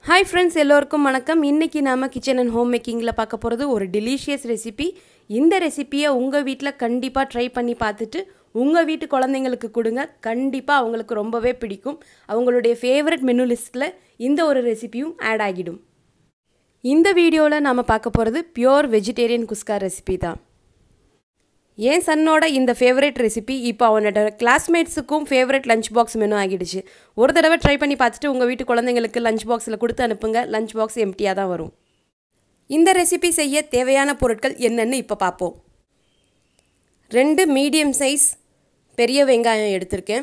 hi friends எல்லோருக்கும் வணக்கம் இன்றைக்கி நாம் கிச்சன் அண்ட் ஹோம் மேக்கிங்கில் பார்க்க போகிறது ஒரு டெலிஷியஸ் ரெசிபி இந்த ரெசிப்பியை உங்கள் வீட்டில் கண்டிப்பாக ட்ரை பண்ணி பார்த்துட்டு உங்கள் வீட்டு குழந்தைங்களுக்கு கொடுங்க கண்டிப்பாக அவங்களுக்கு ரொம்பவே பிடிக்கும் அவங்களுடைய ஃபேவரட் மெனு லிஸ்ட்டில் இந்த ஒரு ரெசிபியும் ஆட் ஆகிடும் இந்த வீடியோவில் நாம் பார்க்க போகிறது பியோர் வெஜிடேரியன் குஸ்கா ரெசிபி தான் என் சன்னோட இந்த ஃபேவரட் ரெசிபி இப்போ அவனோட கிளாஸ்மேட்ஸுக்கும் ஃபேவரட் லஞ்ச் பாக்ஸ் மெனு ஆகிடுச்சு ஒரு தடவை ட்ரை பண்ணி பார்த்துட்டு உங்கள் வீட்டு குழந்தைங்களுக்கு லஞ்ச் பாக்ஸில் கொடுத்து அனுப்புங்க லஞ்ச் பாக்ஸ் எம்டியாக தான் வரும் இந்த ரெசிபி செய்ய தேவையான பொருட்கள் என்னென்னு இப்போ பார்ப்போம் ரெண்டு மீடியம் சைஸ் பெரிய வெங்காயம் எடுத்திருக்கேன்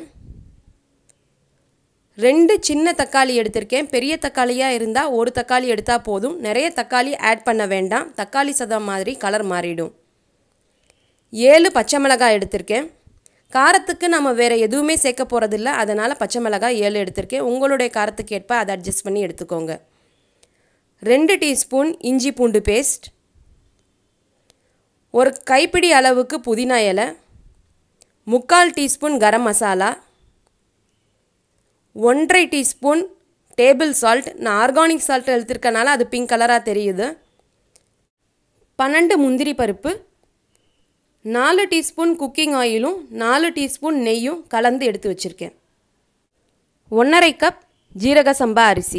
ரெண்டு சின்ன தக்காளி எடுத்திருக்கேன் பெரிய தக்காளியாக இருந்தால் ஒரு தக்காளி எடுத்தால் போதும் நிறைய தக்காளி ஆட் பண்ண வேண்டாம் தக்காளி சதம் மாதிரி கலர் மாறிடும் ஏழு பச்சை மிளகாய் எடுத்திருக்கேன் காரத்துக்கு நம்ம வேறு எதுவுமே சேர்க்க போகிறதில்ல அதனால் பச்சை மிளகாய் ஏழு எடுத்திருக்கேன் உங்களுடைய காரத்துக்கு ஏற்ப அதை அட்ஜஸ்ட் பண்ணி எடுத்துக்கோங்க ரெண்டு டீஸ்பூன் இஞ்சி பூண்டு பேஸ்ட் ஒரு கைப்பிடி அளவுக்கு புதினா இலை முக்கால் டீஸ்பூன் கரம் மசாலா ஒன்றரை டீஸ்பூன் டேபிள் சால்ட் நான் ஆர்கானிக் சால்ட் எடுத்திருக்கனால அது பிங்க் கலராக தெரியுது பன்னெண்டு முந்திரி பருப்பு நாலு டீஸ்பூன் குக்கிங் ஆயிலும் நாலு டீஸ்பூன் நெய்யும் கலந்து எடுத்து வச்சுருக்கேன் ஒன்றரை கப் ஜீரக சம்பா அரிசி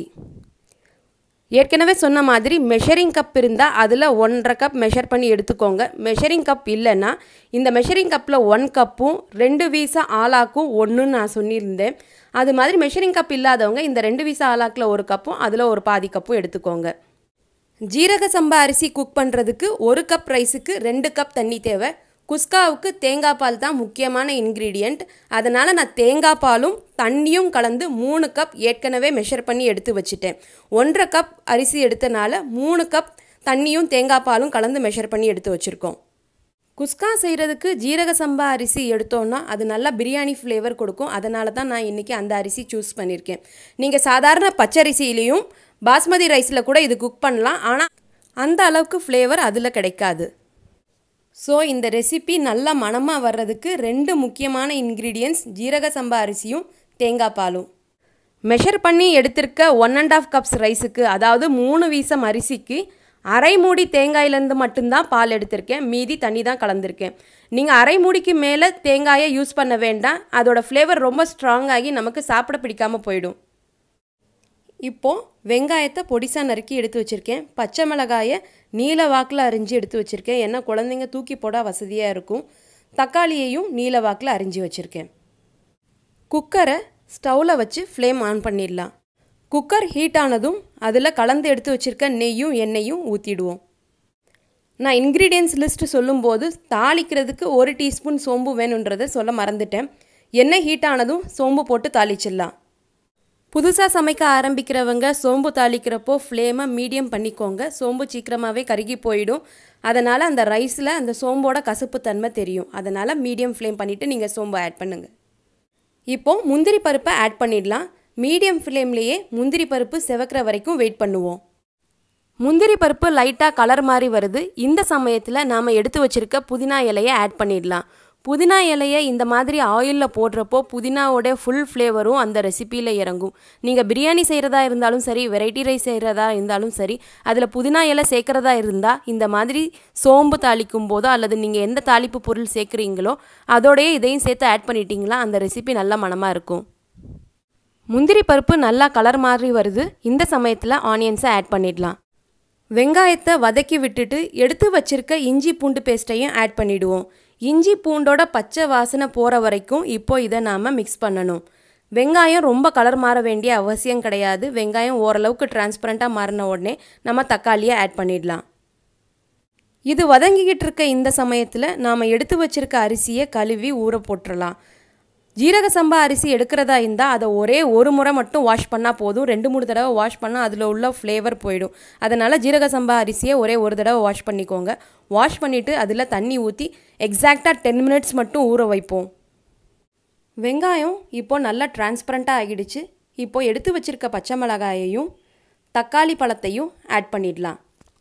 ஏற்கனவே சொன்ன மாதிரி மெஷரிங் கப் இருந்தால் அதில் ஒன்றரை கப் மெஷர் பண்ணி எடுத்துக்கோங்க மெஷரிங் கப் இல்லைன்னா இந்த மெஷரிங் கப்பில் ஒன் கப்பும் ரெண்டு வீசா ஆலாக்கும் ஒன்றுன்னு நான் சொல்லியிருந்தேன் அது மாதிரி மெஷரிங் கப் இல்லாதவங்க இந்த ரெண்டு வீசா ஆலாக்கில் ஒரு கப்பும் அதில் ஒரு பாதி கப்பும் எடுத்துக்கோங்க ஜீரக சம்பா அரிசி குக் பண்ணுறதுக்கு ஒரு கப் ரைஸுக்கு ரெண்டு கப் தண்ணி தேவை குஸ்காவுக்கு தேங்காய் பால் தான் முக்கியமான இன்க்ரீடியண்ட் அதனால் நான் தேங்காய் பாலும் தண்ணியும் கலந்து மூணு கப் ஏற்கனவே மெஷர் பண்ணி எடுத்து வச்சுட்டேன் ஒன்றரை கப் அரிசி எடுத்தனால மூணு கப் தண்ணியும் தேங்காய் பாலும் கலந்து மெஷர் பண்ணி எடுத்து வச்சுருக்கோம் குஸ்கா செய்கிறதுக்கு ஜீரக சம்பா அரிசி எடுத்தோன்னா அது நல்லா பிரியாணி ஃப்ளேவர் கொடுக்கும் அதனால தான் நான் இன்றைக்கி அந்த அரிசி சூஸ் பண்ணியிருக்கேன் நீங்கள் சாதாரண பச்சரிசியிலையும் பாஸ்மதி ரைஸில் கூட இது குக் பண்ணலாம் ஆனால் அந்த அளவுக்கு ஃப்ளேவர் அதில் கிடைக்காது ஸோ இந்த ரெசிபி நல்லா மணமாக வர்றதுக்கு ரெண்டு முக்கியமான இன்க்ரீடியன்ஸ் ஜீரக சம்பா அரிசியும் தேங்காய் பாலும் மெஷர் பண்ணி எடுத்திருக்க ஒன் அண்ட் ஆஃப் கப்ஸ் ரைஸுக்கு அதாவது மூணு வீசம் அரிசிக்கு அரை மூடி தேங்காயிலேருந்து மட்டும்தான் பால் எடுத்திருக்கேன் மீதி தண்ணி தான் கலந்துருக்கேன் நீங்கள் அரை மூடிக்கு மேலே தேங்காயை யூஸ் பண்ண வேண்டாம் அதோட ஃப்ளேவர் ரொம்ப ஸ்ட்ராங் ஆகி நமக்கு சாப்பிட பிடிக்காமல் போயிடும் இப்போது வெங்காயத்தை பொடிசாக நறுக்கி எடுத்து வச்சுருக்கேன் பச்சை மிளகாயை நீல வாக்கில் அரிஞ்சு எடுத்து வச்சுருக்கேன் ஏன்னா குழந்தைங்க தூக்கி போட வசதியாக இருக்கும் தக்காளியையும் நீல வாக்கில் அரிஞ்சு வச்சுருக்கேன் குக்கரை ஸ்டவ்வில் வச்சு ஃப்ளேம் ஆன் பண்ணிடலாம் குக்கர் ஹீட் ஆனதும் அதில் கலந்து எடுத்து வச்சுருக்க நெய்யும் எண்ணெயும் ஊற்றிடுவோம் நான் இன்க்ரீடியன்ஸ் லிஸ்ட்டு சொல்லும்போது தாளிக்கிறதுக்கு ஒரு டீஸ்பூன் சோம்பு வேணுன்றதை சொல்ல மறந்துட்டேன் எண்ணெய் ஹீட் ஆனதும் சோம்பு போட்டு தாளிச்சிடலாம் புதுசாக சமைக்க ஆரம்பிக்கிறவங்க சோம்பு தாளிக்கிறப்போ ஃப்ளேமை மீடியம் பண்ணிக்கோங்க சோம்பு சீக்கிரமாகவே கருகி போயிடும் அதனால் அந்த ரைஸில் அந்த சோம்போட கசப்பு தன்மை தெரியும் அதனால் மீடியம் ஃப்ளேம் பண்ணிவிட்டு நீங்கள் சோம்பு ஆட் பண்ணுங்கள் இப்போது முந்திரி பருப்பை ஆட் பண்ணிடலாம் மீடியம் ஃப்ளேம்லேயே முந்திரி பருப்பு செவக்கிற வரைக்கும் வெயிட் பண்ணுவோம் முந்திரி பருப்பு லைட்டாக கலர் மாதிரி வருது இந்த சமயத்தில் நாம் எடுத்து வச்சுருக்க புதினா இலையை ஆட் பண்ணிடலாம் புதினா இலையை இந்த மாதிரி ஆயிலில் போடுறப்போ புதினாவோட ஃபுல் ஃப்ளேவரும் அந்த ரெசிப்பியில் இறங்கும் நீங்கள் பிரியாணி செய்கிறதா இருந்தாலும் சரி வெரைட்டி ரைஸ் செய்கிறதா இருந்தாலும் சரி அதில் புதினா இலை சேர்க்குறதா இருந்தால் இந்த மாதிரி சோம்பு தாளிக்கும் போதோ அல்லது நீங்கள் எந்த தாளிப்பு பொருள் சேர்க்குறீங்களோ அதோடய இதையும் சேர்த்து ஆட் பண்ணிட்டீங்களா அந்த ரெசிபி நல்ல மனமாக இருக்கும் முந்திரி பருப்பு நல்லா கலர் மாதிரி வருது இந்த சமயத்தில் ஆனியன்ஸை ஆட் பண்ணிடலாம் வெங்காயத்தை வதக்கி விட்டுட்டு எடுத்து வச்சிருக்க இஞ்சி பூண்டு பேஸ்ட்டையும் ஆட் பண்ணிவிடுவோம் இஞ்சி பூண்டோட பச்சை வாசனை போகிற வரைக்கும் இப்போ இதை நாம் மிக்ஸ் பண்ணணும் வெங்காயம் ரொம்ப கலர் மாற வேண்டிய அவசியம் கிடையாது வெங்காயம் ஓரளவுக்கு டிரான்ஸ்பரண்ட்டாக மாறின உடனே நம்ம தக்காளியை ஆட் பண்ணிடலாம் இது வதங்கிக்கிட்டு இருக்க இந்த சமயத்தில் நாம் எடுத்து வச்சிருக்க அரிசியை கழுவி ஊற போட்டுடலாம் ஜீரக சம்பா அரிசி எடுக்கிறதா இருந்தால் அதை ஒரே ஒரு முறை மட்டும் வாஷ் பண்ணால் போதும் ரெண்டு மூணு தடவை வாஷ் பண்ணால் அதில் உள்ள ஃப்ளேவர் போயிடும் அதனால் ஜீரக சம்பா அரிசியை ஒரே ஒரு தடவை வாஷ் பண்ணிக்கோங்க வாஷ் பண்ணிவிட்டு அதில் தண்ணி ஊற்றி எக்ஸாக்டாக டென் மினிட்ஸ் மட்டும் ஊற வைப்போம் வெங்காயம் இப்போ நல்லா டிரான்ஸ்பரண்ட்டாக ஆகிடுச்சு இப்போ எடுத்து வச்சுருக்க பச்சை மிளகாயையும் தக்காளி பழத்தையும் ஆட் பண்ணிடலாம்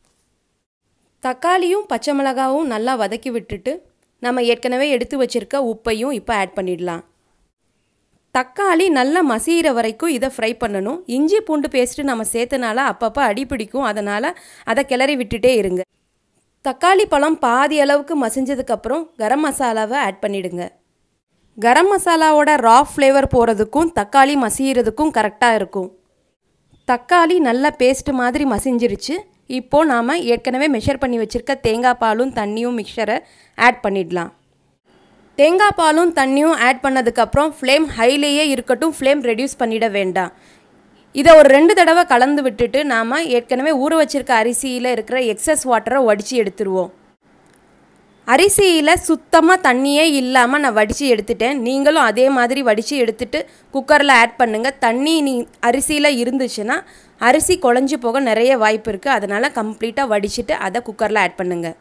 தக்காளியும் பச்சை மிளகாவும் நல்லா வதக்கி விட்டுட்டு நம்ம ஏற்கனவே எடுத்து வச்சுருக்க உப்பையும் இப்போ ஆட் பண்ணிடலாம் தக்காளி நல்லா மசிகிற வரைக்கும் இதை ஃப்ரை பண்ணணும் இஞ்சி பூண்டு பேஸ்ட்டு நம்ம சேர்த்தனால அப்பப்போ அடி பிடிக்கும் அதனால் அதை கிளறி விட்டுட்டே இருங்க தக்காளி பழம் பாதி அளவுக்கு மசிஞ்சதுக்கப்புறம் கரம் மசாலாவை ஆட் பண்ணிடுங்க கரம் மசாலாவோட ரா ஃப்ளேவர் போகிறதுக்கும் தக்காளி மசிகிறதுக்கும் கரெக்டாக இருக்கும் தக்காளி நல்லா பேஸ்ட் மாதிரி மசிஞ்சிருச்சு இப்போது நாம் ஏற்கனவே மெஷர் பண்ணி வச்சுருக்க தேங்காய் பாலும் தண்ணியும் மிக்சரை ஆட் பண்ணிடலாம் தேங்காய் பாலும் தண்ணியும் ஆட் பண்ணதுக்கப்புறம் ஃப்ளேம் ஹைலேயே இருக்கட்டும் ஃப்ளேம் ரெடியூஸ் பண்ணிட வேண்டாம் இதை ஒரு ரெண்டு தடவை கலந்து விட்டுட்டு நாம் ஏற்கனவே ஊற வச்சிருக்க அரிசியில் இருக்கிற எக்ஸஸ் வாட்டரை வடித்து எடுத்துருவோம் அரிசியில் சுத்தமாக தண்ணியே இல்லாமல் நான் வடித்து எடுத்துட்டேன் நீங்களும் அதே மாதிரி வடித்து எடுத்துட்டு குக்கரில் ஆட் பண்ணுங்கள் தண்ணி நீ அரிசியில் இருந்துச்சுன்னா அரிசி குழஞ்சி போக நிறைய வாய்ப்பு இருக்குது அதனால் கம்ப்ளீட்டாக வடிச்சிட்டு அதை குக்கரில் ஆட் பண்ணுங்கள்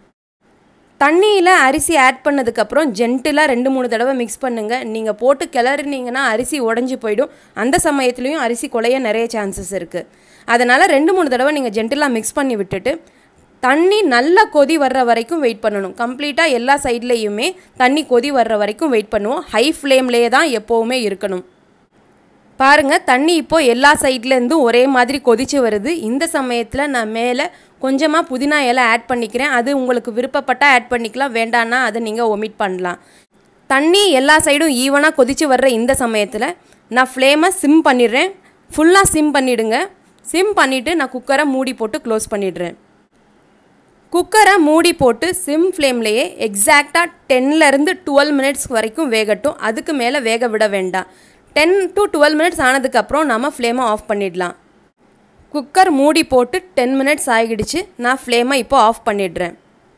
தண்ணியில் அரிசி ஆட் பண்ணதுக்கப்புறம் ஜென்டிலாக ரெண்டு மூணு தடவை மிக்ஸ் பண்ணுங்கள் நீங்கள் போட்டு கிளறினீங்கன்னா அரிசி உடஞ்சி போயிடும் அந்த சமயத்துலேயும் அரிசி குலைய நிறைய சான்சஸ் இருக்குது அதனால் ரெண்டு மூணு தடவை நீங்கள் ஜென்டிலாக மிக்ஸ் பண்ணி விட்டுட்டு தண்ணி நல்லா கொதி வர்ற வரைக்கும் வெயிட் பண்ணணும் கம்ப்ளீட்டாக எல்லா சைட்லேயுமே தண்ணி கொதி வர்ற வரைக்கும் வெயிட் பண்ணுவோம் ஹை ஃப்ளேம்லேயே தான் எப்போவுமே இருக்கணும் பாருங்கள் தண்ணி இப்போது எல்லா சைட்லேருந்தும் ஒரே மாதிரி கொதிச்சு வருது இந்த சமயத்தில் நான் மேலே கொஞ்சமாக புதினா இலை ஆட் பண்ணிக்கிறேன் அது உங்களுக்கு விருப்பப்பட்டால் ஆட் பண்ணிக்கலாம் வேண்டான்னா அதை நீங்கள் ஒமிட் பண்ணலாம் தண்ணி எல்லா சைடும் ஈவனாக கொதிச்சு வர்ற இந்த சமயத்தில் நான் ஃப்ளேமை சிம் பண்ணிடுறேன் ஃபுல்லாக சிம் பண்ணிவிடுங்க சிம் பண்ணிவிட்டு நான் குக்கரை மூடி போட்டு க்ளோஸ் பண்ணிடுறேன் குக்கரை மூடி போட்டு சிம் ஃப்ளேம்லேயே எக்ஸாக்டாக டென்லேருந்து டுவெல் மினிட்ஸ் வரைக்கும் வேகட்டும் அதுக்கு மேலே வேக விட வேண்டாம் டென் டு டுவெல் மினிட்ஸ் ஆனதுக்கப்புறம் நம்ம ஃப்ளேமை ஆஃப் பண்ணிடலாம் குக்கர் மூடி போட்டு டென் மினிட்ஸ் ஆகிடுச்சு நான் ஃப்ளேமை இப்போ ஆஃப் பண்ணிடுறேன்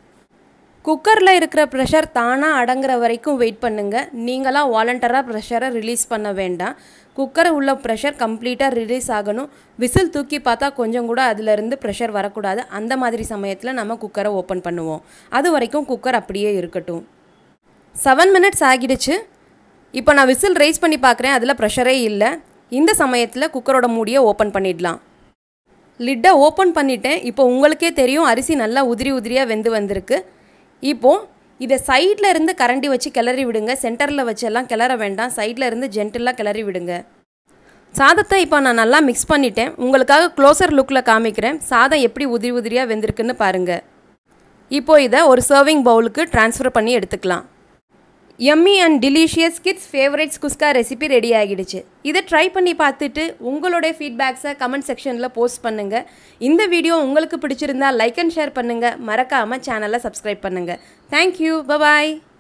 குக்கரில் இருக்கிற ப்ரெஷர் தானாக அடங்குற வரைக்கும் வெயிட் பண்ணுங்கள் நீங்களாம் வாலண்டராக ப்ரெஷரை ரிலீஸ் பண்ண வேண்டாம் குக்கர் உள்ள ப்ரெஷர் கம்ப்ளீட்டாக ரிலீஸ் ஆகணும் விசில் தூக்கி பார்த்தா கொஞ்சம் கூட அதிலிருந்து ப்ரெஷர் வரக்கூடாது அந்த மாதிரி சமயத்தில் நம்ம குக்கரை ஓப்பன் பண்ணுவோம் அது வரைக்கும் குக்கர் அப்படியே இருக்கட்டும் செவன் மினிட்ஸ் ஆகிடுச்சு இப்போ நான் விசில் ரைஸ் பண்ணி பார்க்குறேன் அதில் ப்ரெஷரே இல்லை இந்த சமயத்தில் குக்கரோட மூடியை ஓப்பன் பண்ணிடலாம் லிட்டை ஓப்பன் பண்ணிட்டேன் இப்போ உங்களுக்கே தெரியும் அரிசி நல்லா உதிரி உதிரியாக வெந்து வந்திருக்கு இப்போது இதை சைடில் இருந்து கரண்டி வச்சு கிளறி விடுங்க சென்டரில் வச்செல்லாம் கிளற வேண்டாம் சைடில் இருந்து ஜென்டிலாக கிளறி விடுங்க சாதத்தை இப்போ நான் நல்லா மிக்ஸ் பண்ணிட்டேன் உங்களுக்காக க்ளோசர் லுக்கில் காமிக்கிறேன் சாதம் எப்படி உதிரி உதிரியாக வெந்திருக்குன்னு பாருங்கள் இப்போ இதை ஒரு சர்விங் பவுலுக்கு ட்ரான்ஸ்ஃபர் பண்ணி எடுத்துக்கலாம் yummy and delicious kids favourites kuska recipe ready ஆகிடுச்சு இதை ட்ரை பண்ணி பார்த்துட்டு உங்களுடைய ஃபீட்பேக்ஸை கமெண்ட் செக்ஷனில் போஸ்ட் பண்ணுங்கள் இந்த வீடியோ உங்களுக்கு பிடிச்சிருந்தா லைக் அண்ட் ஷேர் பண்ணுங்கள் மறக்காமல் சேனலை சப்ஸ்கிரைப் பண்ணுங்கள் தேங்க்யூ பபாய்